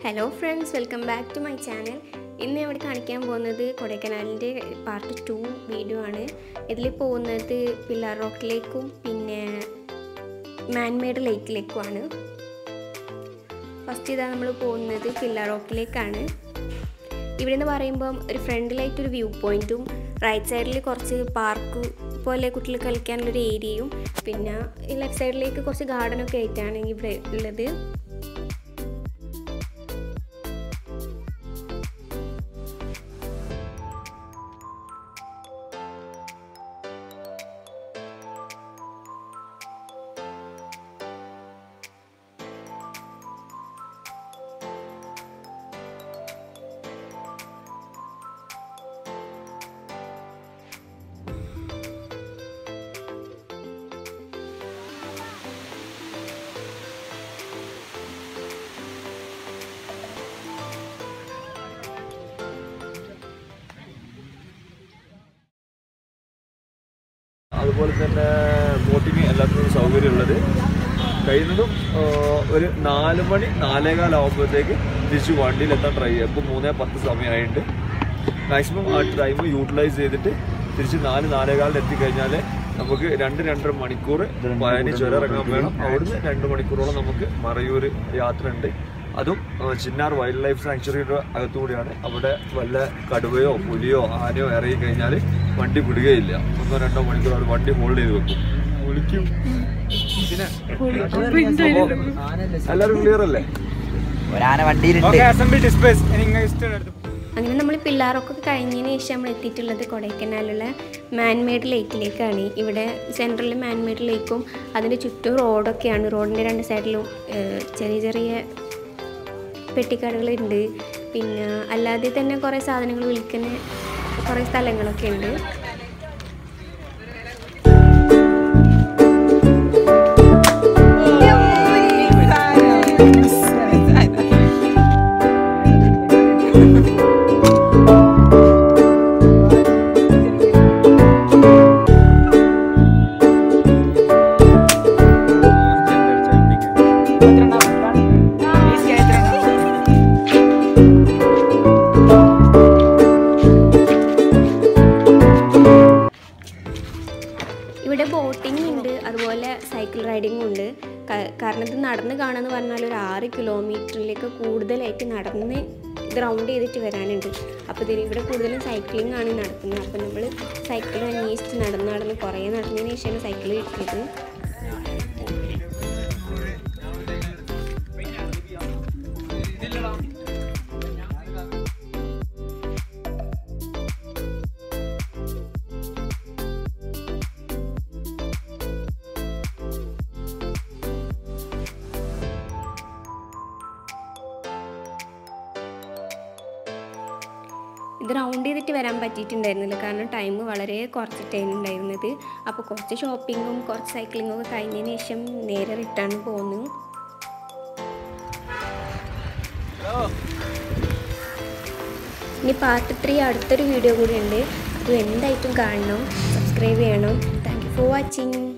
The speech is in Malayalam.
hello friends welcome back to my channel ഇന്ന് ഇവിടെ കാണിക്കാൻ പോകുന്നത് കൊടൈക്കനാലിൻ്റെ പാർട്ട് ടു വീഡിയോ ആണ് ഇതിൽ പോകുന്നത് പില്ലാർ റോക്കിലേക്കും പിന്നെ മാൻമേഡ് ലേക്കിലേക്കുമാണ് ഫസ്റ്റ് ഇതാ നമ്മൾ പോകുന്നത് പില്ലാർ റോക്കിലേക്കാണ് ഇവിടെ നിന്ന് പറയുമ്പം ഒരു ഫ്രണ്ടിലായിട്ടൊരു വ്യൂ പോയിൻറ്റും റൈറ്റ് സൈഡിൽ കുറച്ച് പാർക്ക് പോലെ കുട്ടികൾ കളിക്കാനുള്ളൊരു ഏരിയയും പിന്നെ ഈ ലെഫ്റ്റ് സൈഡിലേക്ക് കുറച്ച് ഗാർഡനൊക്കെ ആയിട്ടാണ് ഇവിടെ ഉള്ളത് അതുപോലെ തന്നെ ബോട്ടിങ് എല്ലാത്തിനും സൗകര്യമുള്ളത് കഴിയുന്നതും ആ, ഒരു നാല് മണി നാലേകാലാവുമ്പോഴത്തേക്ക് തിരിച്ച് വണ്ടിയിൽ എത്താൻ ട്രൈ ചെയ്യുക ഇപ്പോൾ മൂന്നേ പത്ത് സമയമായിട്ട് മാക്സിമം ആ ടൈം യൂട്ടിലൈസ് ചെയ്തിട്ട് തിരിച്ച് നാല് നാലേകാലിൽ എത്തിക്കഴിഞ്ഞാൽ നമുക്ക് രണ്ട് രണ്ടര മണിക്കൂർ പഴനി ചുരം ഇറങ്ങാൻ വേണം അവിടുന്ന് രണ്ട് മണിക്കൂറോളം നമുക്ക് മറയൂർ യാത്ര ഉണ്ട് അതും ആ, ചിന്നാർ വൈൽഡ് ലൈഫ് സാങ്ച്വറിയുടെ അകത്തുകൂടിയാണ് അവിടെ വല്ല കടുവയോ പുലിയോ ആനയോ ഇറങ്ങി കഴിഞ്ഞാൽ വണ്ടി വിടുകയില്ല ഒന്നോ രണ്ടോ മണിക്കൂർ അവർ വണ്ടി ഹോൾഡ് ചെയ്ത് വെക്കും വിളിക്കും എല്ലാവരും ക്ലിയർ അല്ലേ ഒരാന വണ്ടിയിലുണ്ട് അങ്ങനെ നമ്മൾ പിള്ളേരൊക്കെ കഴിഞ്ഞതിന് ശേഷം നമ്മൾ എത്തിയിട്ടുള്ളത് കൊടൈക്കനാലുള്ള മാൻമേഡ് ലേക്കിലേക്കാണ് ഇവിടെ സെൻട്രലിൽ മാൻമേഡ് ലേക്കും അതിൻ്റെ ചുറ്റും റോഡൊക്കെയാണ് റോഡിൻ്റെ രണ്ട് സൈഡിലും ഏഹ്, ചെറിയ ചെറിയ പെട്ടിക്കടകളുണ്ട് പിന്നെ അല്ലാതെ തന്നെ കുറേ സാധനങ്ങൾ വിൽക്കുന്ന കുറേ സ്ഥലങ്ങളൊക്കെ ഉണ്ട് ഇവിടെ ബോട്ടിംഗ് ഉണ്ട് അതുപോലെ സൈക്കിൾ റൈഡിങ്ങും ഉണ്ട് ക- കാരണം ഇത് നടന്ന് കാണാന്ന് പറഞ്ഞാൽ ഒരു ആറ് കിലോമീറ്ററിലേക്ക് കൂടുതലായിട്ട് നടന്ന് ഇത് റൗണ്ട് ചെയ്തിട്ട് വരാനുണ്ട് അപ്പോൾ ഇതിൽ ഇവിടെ കൂടുതലും സൈക്ലിംഗ് ആണ് നടക്കുന്നത് അപ്പോൾ നമ്മൾ സൈക്കിൾ അന്വേഷിച്ച് നടന്ന് നടന്ന് കുറേ നടന്നതിന് ശേഷമാണ് സൈക്കിൾ കിട്ടിയത് ഇത് റൗണ്ട് ചെയ്തിട്ട് വരാൻ പറ്റിയിട്ടുണ്ടായിരുന്നില്ല കാരണം ടൈം വളരെ കുറച്ചിട്ടാണ് ഉണ്ടായിരുന്നത് അപ്പോൾ കുറച്ച് ഷോപ്പിങ്ങും കുറച്ച് സൈക്ലിങ്ങും ഒക്കെ കഴിഞ്ഞതിന് ശേഷം നേരെ റിട്ടേൺ പോന്നു ഇനി പാർട്ട് ത്രീ അടുത്തൊരു വീഡിയോ കൂടി ഉണ്ട് അത് എന്തായിട്ടും കാണണം സബ്സ്ക്രൈബ് ചെയ്യണം താങ്ക് യു ഫോർ വാച്ചിങ്